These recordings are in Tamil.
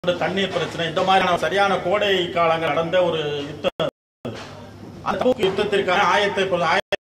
கொண்டு தண்ணீர் பிரச்சனை இந்த மாதிரியான சரியான கோடை காலங்கள் நடந்த ஒரு யுத்தம் அது. அந்த தபூக் யுத்தத்திற்கான ஆயத்தை இப்ப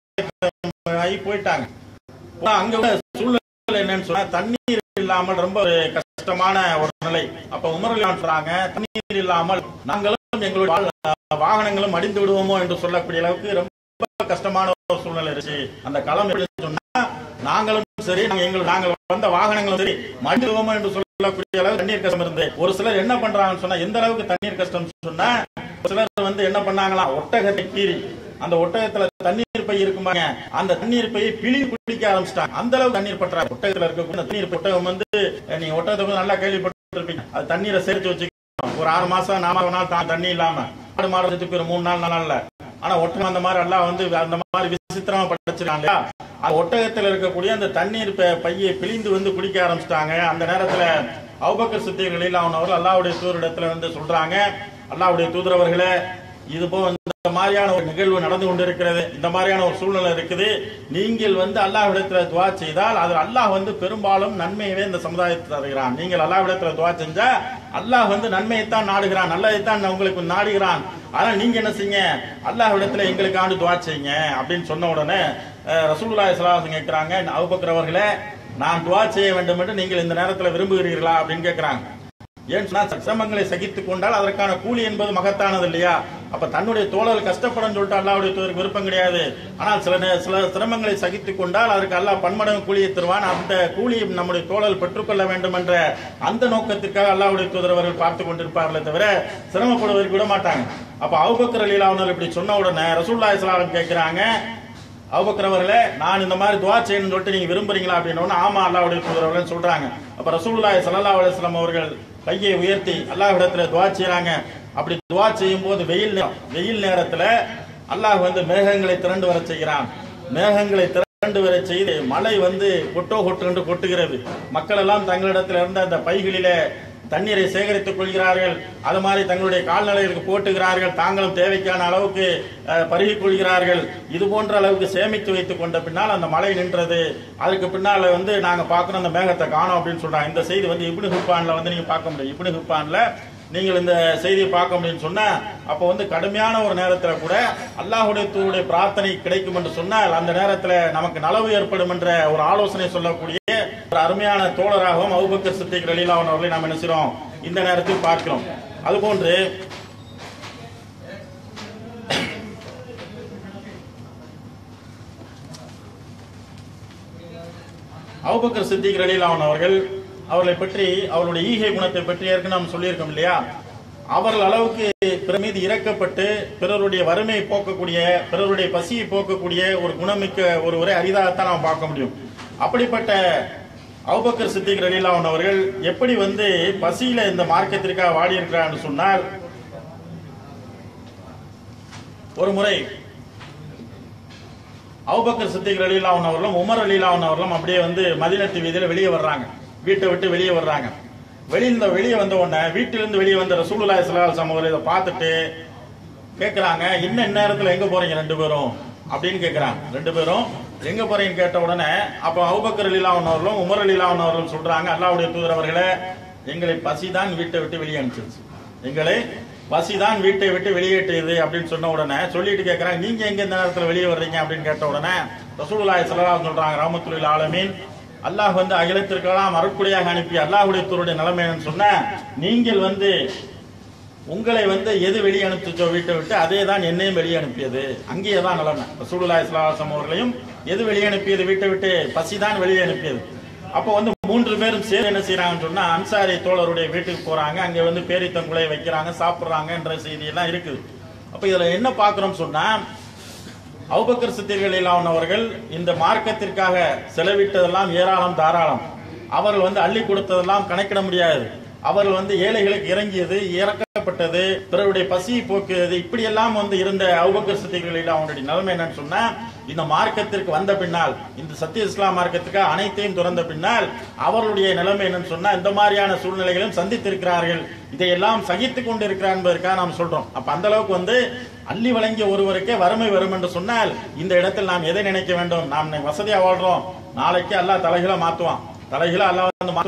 ஆயத்தம் ஆகி போயிட்டாங்க போனா அங்க உள்ள சூழ்நிலை என்னன்னு சொன்னா தண்ணீர் இல்லாமல் ரொம்ப ஒரு கஷ்டமான ஒரு நிலை அப்ப உமரலியான் சொல்றாங்க தண்ணீர் இல்லாமல் நாங்களும் எங்களுடைய வாழ்- வாகனங்களும் அடிந்து விடுவோமோ என்று சொல்லக்கூடிய அளவுக்கு ரொம்ப கஷ்டமான ஒரு சூழ்நிலை இருந்துச்சு அந்த களம் எப்படின்னு சொன்னா நாங்களும் சரி நாங்க எங்கள் நாங்கள் வந்த வாகனங்களும் சரி மடிந்துவோமோ என்று சொல்லக்கூடிய அளவுக்கு தண்ணீர் கஷ்டம் இருந்து ஒரு சிலர் என்ன பண்றாங்கன்னு சொன்னா எந்த அளவுக்கு தண்ணீர் கஷ்டம் சொன்னா ஒரு சிலர் வந்து என்ன பண்ணாங்களாம் ஒட்டகத்தை கீறி அந்த ஒட்டகத்துல தண்ணீர் பை இருக்குமாங்க அந்த தண்ணீர் பையை பிழி குடிக்க ஆரம்பிச்சிட்டாங்க அந்த அளவுக்கு தண்ணீர் பற்றாங்க ஒட்டகத்துல இருக்கக்கூடிய அந்த தண்ணீர் ஒட்டகம் வந்து நீங்க ஒட்டகத்தை வந்து நல்லா கேள்விப்பட்டிருப்பீங்க அது தண்ணீரை சேர்த்து வச்சுக்கணும் ஒரு ஆறு மாசம் நாலு நாள் தான் தண்ணி இல்லாம ஆடு மாடு செத்து போயிரும் மூணு நாள் நாலு நாள்ல ஆனா ஒட்டகம் அந்த மாதிரி எல்லாம் வந்து அந்த மாதிரி விசித்திரமா படைச்சிருக்காங்க இல்லையா அந்த ஒட்டகத்துல இருக்கக்கூடிய அந்த தண்ணீர் பை- பையை பிழிந்து வந்து குடிக்க ஆரம்பிச்சிட்டாங்க அந்த நேரத்துல அவுபக்கர் சித்திகளில் அவன் அவர்கள் அல்லாவுடைய தூதரிடத்துல வந்து சொல்றாங்க அல்லாவுடைய தூதரவர்களே இது போ இந்த மாதிரியான ஒரு நிகழ்வு நடந்து கொண்டிருக்கிறது இந்த மாதிரியான ஒரு சூழ்நிலை இருக்குது நீங்கள் வந்து அல்லாஹ்விடத்துல துவா செய்தால் அது அல்லாஹ் வந்து பெரும்பாலும் நன்மையவே இந்த சமுதாயத்தை தருகிறான் நீங்கள் அல்லாஹ்விடத்துல துவா செஞ்சா அல்லாஹ் வந்து நன்மையைத்தான் நாடுகிறான் நல்லதைத்தான் உங்களுக்கு நாடுகிறான் ஆனா நீங்க என்ன செய்யுங்க அல்லாஹ்விடத்துல எங்களுக்காண்டு துவா செய்யுங்க அப்படின்னு சொன்ன உடனே அஹ், ரசூலுல்லாஹி ஸல்லல்லாஹு அலைஹி கேட்கிறாங்க அபூபக்கர் அவர்களே நான் துவா செய்ய வேண்டும் என்று நீங்கள் இந்த நேரத்துல விரும்புகிறீர்களா அப்படின்னு கேட்கிறாங்க ஏன் சொன்னா சிரமங்களை சகித்துக் கொண்டால் அதற்கான கூலி என்பது மகத்தானது இல்லையா அப்ப தன்னுடைய தோழல் கஷ்டப்படும் சொல்லிட்டு அல்லாவுடைய தூதருக்கு விருப்பம் கிடையாது ஆனால் சில நே- சில சிரமங்களை சகித்துக் கொண்டால் அதற்கு அல்லாஹ் பன்மடங்கு கூலியை தருவான் அந்த கூலியை நம்முடைய தோழல் பெற்றுக்கொள்ள வேண்டும் என்ற அந்த நோக்கத்திற்காக அல்லாவுடைய தூதர் அவர்கள் பார்த்து கொண்டிருப்பார்களே தவிர சிரமப்படுவதற்கு விட மாட்டாங்க அப்ப அவுபக்கர் அலிலா அவர்கள் இப்படி சொன்ன உடனே ரசூல்லா இஸ்லாம் கேட்கிறாங்க அபுபக்கர் அவர்களே நான் இந்த மாதிரி துவா செய்யணும்னு சொல்லிட்டு நீங்க விரும்புறீங்களா அப்படின்னு ஆமா அல்லாஹ்வுடைய தூதர் அவர்கள் சொல்றாங்க அப்ப ரசூலுல்லாஹி ஸல்லல்லாஹு அலைஹி வஸல்லம் அவர்கள் கையை உயர்த்தி அல்லாஹ்விடத்துல துவா செய்றாங்க அப்படி துவா செய்யும் போது வெயில் நேரம் வெயில் நேரத்துல அல்லாஹ் வந்து மேகங்களை திரண்டு வர செய்கிறான் மேகங்களை திரண்டு வர செய்து மழை வந்து கொட்டோ கொட்டு என்று கொட்டுகிறது மக்கள் எல்லாம் தங்களிடத்தில் இருந்த அந்த பைகளிலே தண்ணீரை சேகரித்துக் கொள்கிறார்கள் அது மாதிரி தங்களுடைய கால்நடைகளுக்கு போட்டுகிறார்கள் தாங்களும் தேவைக்கான அளவுக்கு அஹ், பருகிக் கொள்கிறார்கள் இது போன்ற அளவுக்கு சேமித்து வைத்துக் கொண்ட பின்னால் அந்த மழை நின்றது அதுக்கு பின்னால வந்து நாங்க பார்க்கணும் அந்த மேகத்தை காணோம் அப்படின்னு சொல்றாங்க இந்த செய்தி வந்து இப்னு ஹிப்பான்ல வந்து நீங்க பார்க்க முடியும் இப்னு ஹிப்பான்ல நீங்கள் இந்த செய்தியை பார்க்க முடியும்னு சொன்னா அப்ப வந்து கடுமையான ஒரு நேரத்துல கூட அல்லாஹ்வுடைய தூருடைய பிரார்த்தனை கிடைக்கும் என்று சொன்னால் அந்த நேரத்துல நமக்கு நலவு ஏற்படும் என்ற ஒரு ஆலோசனை சொல்லக்கூடிய ஒரு அருமையான தோழராகவும் அபூபக்கர் சித்திக் ரலீலாவன் அவர்களை நாம் என்ன செய்றோம் இந்த நேரத்தில் பார்க்கிறோம் அதுபோன்று அபூபக்கர் சித்திக் ரலீலாவன் அவர்கள் அவர்களை பற்றி அவருடைய ஈகை குணத்தை பற்றி ஏற்கனவே நாம் சொல்லியிருக்கோம் இல்லையா அவர்கள் அளவுக்கு பிற மீது இறக்கப்பட்டு பிறருடைய வறுமையை போக்கக்கூடிய பிறருடைய பசியை போக்கக்கூடிய ஒரு குணமிக்க ஒருவரை அரிதாகத்தான் நாம் பார்க்க முடியும் அப்படிப்பட்ட அவுபக்கர் சித்திக் ரலீலாவன் அவர்கள் எப்படி வந்து பசியில இந்த மார்க்கத்திற்காக வாடி இருக்கிறான்னு சொன்னால் ஒரு முறை அவுபக்கர் சித்திக் அலிலாவன் அவர்களும் உமர் அலிலாவன் அவர்களும் அப்படியே வந்து மதினத்து வீதியில வெளியே வர்றாங்க வீட்டை விட்டு வெளியே வர்றாங்க வெளியில வெளியே வந்த உடனே வீட்டிலிருந்து வெளியே வந்த ரசூலுல்லாஹி ஸல்லல்லாஹு அலைஹி வஸல்லம் இதை பார்த்துட்டு கேக்குறாங்க இன்னும் இந்நேரத்துல எங்க போறீங்க ரெண்டு பேரும் அப்படின்னு கேக்குறாங்க ரெண்டு பேரும் எங்க போறீங்கன்னு கேட்ட உடனே அப்ப அவுபக்கர் அலிலாவன் அவர்களும் உமர் அலிலாவன் அவர்களும் சொல்றாங்க அல்லாஹ்வுடைய தூதர் அவர்களே எங்களை பசிதான் வீட்டை விட்டு வெளியே அனுப்பிச்சிருச்சு எங்களை பசிதான் வீட்டை விட்டு வெளியேற்றியது அப்படின்னு சொன்ன உடனே சொல்லிட்டு கேட்கறாங்க நீங்க எங்க இந்த நேரத்துல வெளியே வர்றீங்க அப்படின்னு கேட்ட உடனே ரசூலுல்லாஹி ஸல்லல்லாஹு அலைஹி சொல்றாங்க ரஹ்மத்துல்லாஹி ஆலமீன் அல்லாஹ் வந்து அகிலத்திற்கெல்லாம் அருட்குடையாக அனுப்பி அல்லாஹ்வுடைய தூருடைய நிலைமை என்னன்னு சொன்னா நீங்கள் வந்து உங்களை வந்து எது வெளியே அனுப்பிச்சோ வீட்டை விட்டு அதே தான் என்னையும் வெளியே அனுப்பியது அங்கேயே தான் நிலைமை ரசூலுல்லாஹி ஸல்லல்லாஹு அலைஹி வஸல்லம் அவர்களையும் எது வெளியே அனுப்பியது வீட்டை விட்டு பசி தான் வெளியே அனுப்பியது அப்போ வந்து மூன்று பேரும் சேர்ந்து என்ன செய்யறாங்கன்னு சொன்னா அன்சாரி தோழருடைய வீட்டுக்கு போறாங்க அங்க வந்து பேரித்தங்குலை வைக்கிறாங்க சாப்பிடுறாங்கன்ற செய்தி எல்லாம் இருக்குது அப்ப இதுல என்ன பாக்குறோம் சொன்னா அவுபக்கர் சித்திர்கள் அவர்கள் இந்த மார்க்கத்திற்காக செலவிட்டதெல்லாம் ஏராளம் தாராளம் அவர்கள் வந்து அள்ளி கொடுத்ததெல்லாம் கணக்கிட முடியாது அவர்கள் வந்து ஏழைகளுக்கு இறங்கியது இறக்கப்பட்டது பிறருடைய பசியை போக்கியது இப்படியெல்லாம் வந்து இருந்த அவுபக்கர் சித்திகளில் அவனுடைய நிலைமை என்னன்னு சொன்னா இந்த மார்க்கத்திற்கு வந்த பின்னால் இந்த சத்திய இஸ்லாம் மார்க்கத்துக்கு அனைத்தையும் துறந்த பின்னால் அவர்களுடைய நிலைமை என்னன்னு சொன்னா இந்த மாதிரியான சூழ்நிலைகளும் சந்தித்திருக்கிறார்கள் இதையெல்லாம் சகித்துக் கொண்டிருக்கிறார் என்பதற்காக நாம் சொல்றோம் அப்ப அந்த அளவுக்கு வந்து அள்ளி வழங்கிய ஒருவருக்கே வறுமை வரும் என்று சொன்னால் இந்த இடத்தில் நாம் எதை நினைக்க வேண்டும் நாம் வசதியா வாழ்றோம் நாளைக்கு அல்லாஹ் தலைகளை மாத்துவான் தலைகளை அல்லாஹ் வந்து மாத்துவான்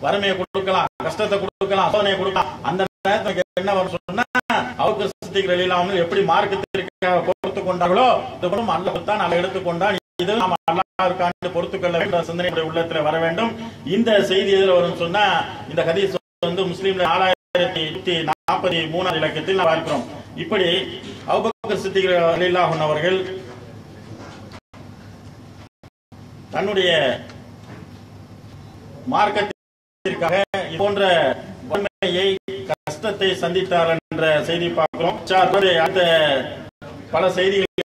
வறுமையை கொடுக்கலாம் கஷ்டத்தை கொடுக்கலாம் சோதனையை கொடுக்கலாம் அந்த நேரத்துக்கு என்ன வரும் சொன்னா அவங்க சித்திகள் இல்லாமல் எப்படி மார்க்கத்திற்காக பொறுத்து கொண்டார்களோ இது கூட அல்ல தான் அதை எடுத்துக்கொண்டால் இது நாம் அல்லாஹ்வுக்காண்டி பொறுத்து கொள்ள வேண்டும் சிந்தனை நம்முடைய உள்ளத்துல வர வேண்டும் இந்த செய்தி எதில் வரும் சொன்னா இந்த ஹதீஸ் வந்து முஸ்லீம்ல ஆறாயிரத்தி நூத்தி நாற்பத்தி மூணாவது இலக்கத்தில் நாம் பார்க்கிறோம் இப்படி அபுபக்கர் சித்திகள் அலில்லாஹன் அவர்கள் தன்னுடைய மார்க்கத்திற்காக இது போன்ற வறுமையை கஷ்டத்தை சந்தித்தார் என்ற செய்தி பார்க்கிறோம் சார், அடுத்த பல செய்திகள்